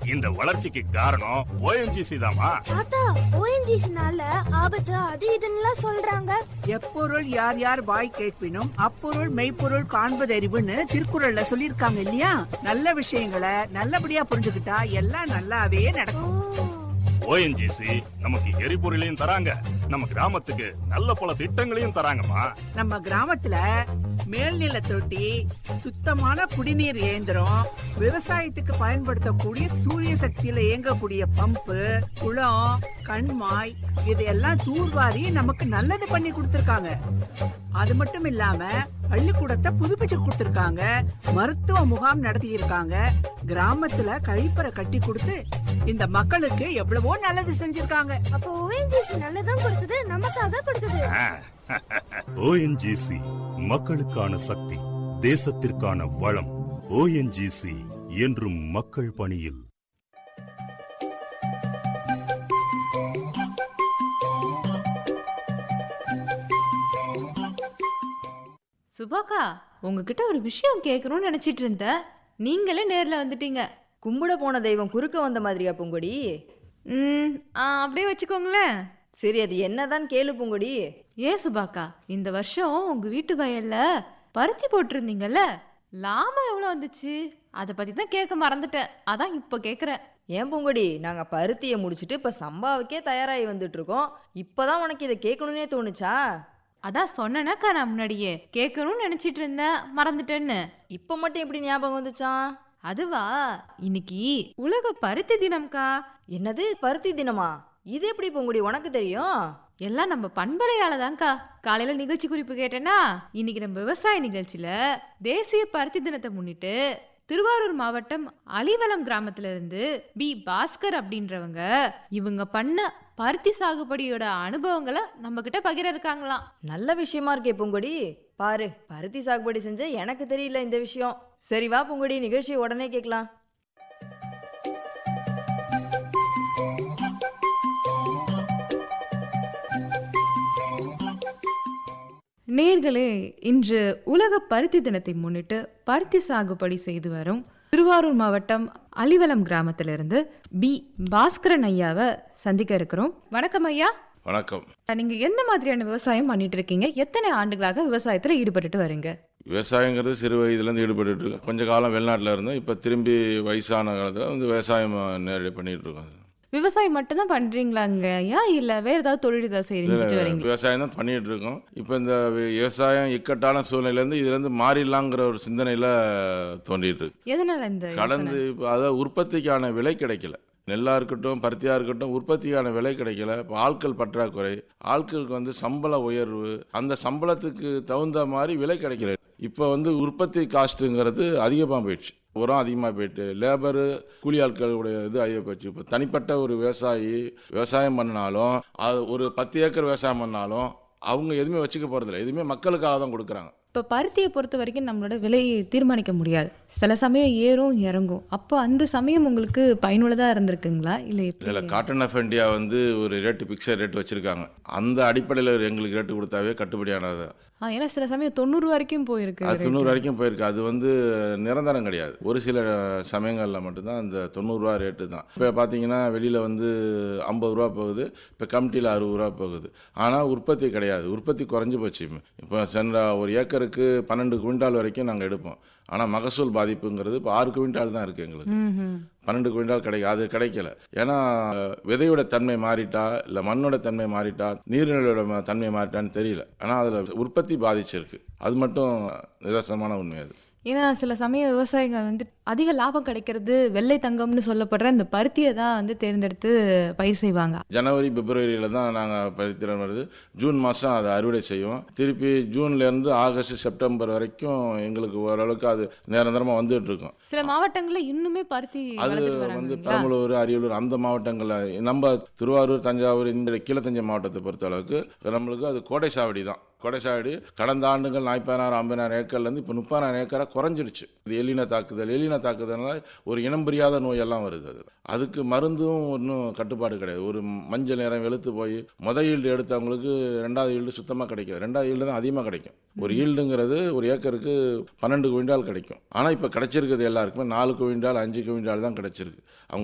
இந்த வளர்ச்சிக்கு காரணம் ஓஎன்ஜிசி தாமா தாத்தா ஓஎன்ஜிசினால ஆபத்து அது இதுன்னுலாம் சொல்றாங்க எப்பொருள் யார் யார் வாய் கேட்பினும் அப்பொருள் மெய்ப்பொருள் காண்பதறிவுன்னு திருக்குறள்ல சொல்லிருக்காங்க இல்லையா நல்ல விஷயங்களை நல்லபடியா புரிஞ்சுக்கிட்டா எல்லாம் நல்லாவே ஓ நடக்கும் ஓஎன்ஜிசி நமக்கு எரிபொருளையும் தராங்க நம்ம கிராமத்துக்கு நல்ல பல திட்டங்களையும் தராங்கம்மா நம்ம கிராமத்துல மேல்நில தொட்டி சுத்தமான குடிநீர் இயந்திரம் விவசாயத்துக்கு பயன்படுத்தக்கூடிய சூரிய சக்தியில இயங்கக்கூடிய பம்பு குளம் கண்மாய் இதையெல்லாம் தூர்வாரி நமக்கு நல்லது பண்ணி கொடுத்திருக்காங்க அது மட்டும் இல்லாம பள்ளிக்கூடத்தை புதுப்பிச்சு கொடுத்திருக்காங்க மருத்துவ முகாம் நடத்தி இருக்காங்க கிராமத்துல கழிப்பறை கட்டி கொடுத்து இந்த மக்களுக்கு எவ்வளவோ நல்லது செஞ்சிருக்காங்க அப்போ ஓஎன்ஜிசி நல்லதும் கொடுக்குது நமக்காக கொடுக்குது ஓஎன்ஜிசி மக்களுக்கான சக்தி தேசத்திற்கான வளம் ஓஎன்ஜிசி என்றும் மக்கள் பணியில் சுபாக்கா உங்ககிட்ட ஒரு விஷயம் கேட்கணும்னு நினைச்சிட்டு இருந்தேன் நீங்களே நேர்ல வந்துட்டீங்க கும்பிட போன தெய்வம் குறுக்க வந்த மாதிரியா பூங்கொடி ம் ஆ, அப்படியே வச்சுக்கோங்களேன் சரி அது என்னதான் கேளு பூங்கொடி ஏன் சுபாக்கா இந்த வருஷம் உங்க வீட்டு வயல்ல பருத்தி போட்டிருந்தீங்கல்ல லாபம் எவ்வளோ வந்துச்சு அதை பத்தி தான் கேட்க மறந்துட்டேன் அதான் இப்போ கேட்குறேன் ஏன் பூங்கொடி நாங்க பருத்தியை முடிச்சிட்டு இப்ப சம்பாவுக்கே தயாராகி வந்துட்டு இருக்கோம் இப்பதான் உனக்கு இதை கேட்கணும்னே தோணுச்சா அதான் சொன்னேனாக்கா நான் முன்னாடியே கேட்கணும்னு நினைச்சிட்டு இருந்தேன் மறந்துட்டேன்னு இப்ப மட்டும் எப்படி ஞாபகம் வந்துச்சான் அதுவா இன்னைக்கு உலக பருத்தி தினம்க்கா என்னது பருத்தி தினமா இது எப்படி பூங்குடி உனக்கு தெரியும் எல்லாம் நம்ம பண்பலையால தான்க்கா காலையில நிகழ்ச்சி குறிப்பு கேட்டேன்னா இன்னைக்கு நம்ம விவசாய நிகழ்ச்சியில தேசிய பருத்தி தினத்தை முன்னிட்டு திருவாரூர் மாவட்டம் அலிவலம் கிராமத்துல இருந்து பி பாஸ்கர் அப்படின்றவங்க இவங்க பண்ண பருத்தி சாகுபடியோட அனுபவங்களை நம்ம கிட்ட பகிர இருக்காங்களாம் நல்ல விஷயமா இருக்கே பூங்கொடி பாரு பருத்தி சாகுபடி செஞ்ச எனக்கு தெரியல இந்த விஷயம் சரி வா பூங்கொடி நிகழ்ச்சியை உடனே கேட்கலாம் நேர்களே இன்று உலக பருத்தி தினத்தை முன்னிட்டு பருத்தி சாகுபடி செய்து வரும் திருவாரூர் மாவட்டம் அலிவலம் கிராமத்திலிருந்து பி பாஸ்கரன் ஐயாவை சந்திக்க இருக்கிறோம் வணக்கம் ஐயா வணக்கம் நீங்க எந்த மாதிரியான விவசாயம் பண்ணிட்டு இருக்கீங்க எத்தனை ஆண்டுகளாக விவசாயத்துல ஈடுபட்டுட்டு வரீங்க விவசாயங்கிறது சிறு வயதுலேருந்து ஈடுபட்டு இருக்கோம் கொஞ்ச காலம் வெளிநாட்டில் இருந்தோம் இப்போ திரும்பி வயசான காலத்தில் வந்து விவசாயம் நேரடி பண்ணிட்டு இருக்கோம் விவசாயம் மட்டும்தான் பண்றீங்களாங்க ஐயா இல்ல வேற ஏதாவது தொழில் ஏதாவது செய்றீங்க வரீங்க விவசாயம் தான் பண்ணிட்டு இருக்கோம் இப்போ இந்த வி- விவசாயம் இக்கட்டான சூழ்நிலையிலேருந்து இதுலேருந்து மாறிடலாங்கிற ஒரு சிந்தனையில் தோண்டிட்டு இருக்கு எதனால இந்த கடந்து இப்போ அதாவது உற்பத்திக்கான விலை கிடைக்கல நெல்லாக இருக்கட்டும் பருத்தியாக இருக்கட்டும் உற்பத்திக்கான விலை கிடைக்கல இப்போ ஆட்கள் பற்றாக்குறை ஆட்களுக்கு வந்து சம்பள உயர்வு அந்த சம்பளத்துக்கு தகுந்த மாதிரி விலை கிடைக்கல இப்போ வந்து உற்பத்தி காஸ்ட்டுங்கிறது அதிகமாக போயிடுச்சு உரம் அதிகமாக போயிட்டு லேபரு கூலி ஆட்களுடைய இது அதிகம் போயிடுச்சு இப்போ தனிப்பட்ட ஒரு விவசாயி விவசாயம் பண்ணாலும் அது ஒரு பத்து ஏக்கர் விவசாயம் பண்ணாலும் அவங்க எதுவுமே வச்சுக்க போகிறதில்ல எதுவுமே மக்களுக்காக தான் கொடுக்குறாங்க இப்போ பருத்தியை பொறுத்த வரைக்கும் நம்மளோட விலையை தீர்மானிக்க முடியாது சில சமயம் ஏறும் இறங்கும் அப்போ அந்த சமயம் உங்களுக்கு பயனுள்ளதா இருந்திருக்குங்களா இல்ல எப்படி இதில் காட்டன் ஆஃப் இந்தியா வந்து ஒரு ரேட்டு பிக்சர் ரேட் வச்சுருக்காங்க அந்த அடிப்படையில் எங்களுக்கு ரேட்டு கொடுத்தாவே கட்டுப்படியானது ஆ, ஏன்னா சில சமயம் தொண்ணூறு வரைக்கும் போயிருக்கு அது rate. தொண்ணூறு வரைக்கும் போயிருக்கு அது வந்து நிரந்தரம் கிடையாது ஒரு சில சமயங்களில் மட்டும்தான் அந்த தொண்ணூறுரூவா ரேட்டு தான் இப்போ பார்த்தீங்கன்னா வெளியில் வந்து ஐம்பது ரூபா போகுது இப்போ கமிட்டியில் அறுபது ரூபா போகுது ஆனால் உற்பத்தி கிடையாது உற்பத்தி குறைஞ்சி போச்சு இப்போ சென்ற ஒரு ஏக்கருக்கு பன்னெண்டு குவிண்டால் வரைக்கும் நாங்கள் எடுப்போம் ஆனால் மகசூல் பாதிப்புங்கிறது இப்போ ஆறு குவிண்டால் தான் இருக்குது எங்களுக்கு ம்ஹும். பன்னெண்டு குவிண்டால் கிடைக்கும் அது கிடைக்கல ஏன்னா விதையோட தன்மை மாறிட்டா இல்லை மண்ணோட தன்மை மாறிட்டா நீர்நிலையோட ம- தன்மை மாறிட்டான்னு தெரியல ஆனால் அதில் உற்பத்தி பாதிச்சிருக்கு அது மட்டும் நிதர்சனமான உண்மை அது ஏன்னா சில சமயம் விவசாயிகள் வந்து அதிக லாபம் கிடைக்கிறது வெள்ளை தங்கம்னு சொல்லப்படுற இந்த பருத்தியை தான் வந்து தேர்ந்தெடுத்து பயிர் செய்வாங்க ஜனவரி பிப்ரவரியில் தான் நாங்கள் பருத்திரம் வருது ஜூன் மாதம் அதை அறுவடை செய்வோம் திருப்பி ஜூன்லேருந்து ஆகஸ்ட் செப்டம்பர் வரைக்கும் எங்களுக்கு ஓரளவுக்கு அது நிரந்தரமாக வந்துட்டு இருக்கோம் சில மாவட்டங்கள்ல இன்னுமே பருத்தி அது வளர்த்துட்டு வந்து வராங்களா பெரம்பலூர் அரியலூர் அந்த மாவட்டங்களில் நம்ம திருவாரூர் தஞ்சாவூர் இந்த கீழத்தஞ்சை மாவட்டத்தை பொறுத்த அளவுக்கு நம்மளுக்கு அது கோடை சாவடி தான் கோடை சாவடி கடந்த ஆண்டுகள் நாற்பதாயிரம் ஐம்பதாயிரம் ஏக்கர்லேருந்து இப்போ முப்பதாயிரம் ஏக்கராக குறைஞ்சிருச்சு இது எலின தாக்குதல் எலின தாக்குதல்னால ஒரு இனம் புரியாத நோயெல்லாம் வருது அது அதுக்கு மருந்தும் ஒன்றும் கட்டுப்பாடு கிடையாது ஒரு மஞ்சள் நிறம் வெளுத்து போய் முத ஈல்டு எடுத்தவங்களுக்கு ரெண்டாவது ஈல்டு சுத்தமாக கிடைக்கும் ரெண்டாவது ஈல்டு தான் அதிகமாக கிடைக்கும் ஒரு ஈல்டுங்கிறது ஒரு ஏக்கருக்கு பன்னெண்டு குவிண்டால் கிடைக்கும் ஆனால் இப்போ கிடைச்சிருக்கிறது எல்லாருக்குமே நாலு குவிண்டால் அஞ்சு குவிண்டால் தான் கிடைச்சிருக்கு அவங்க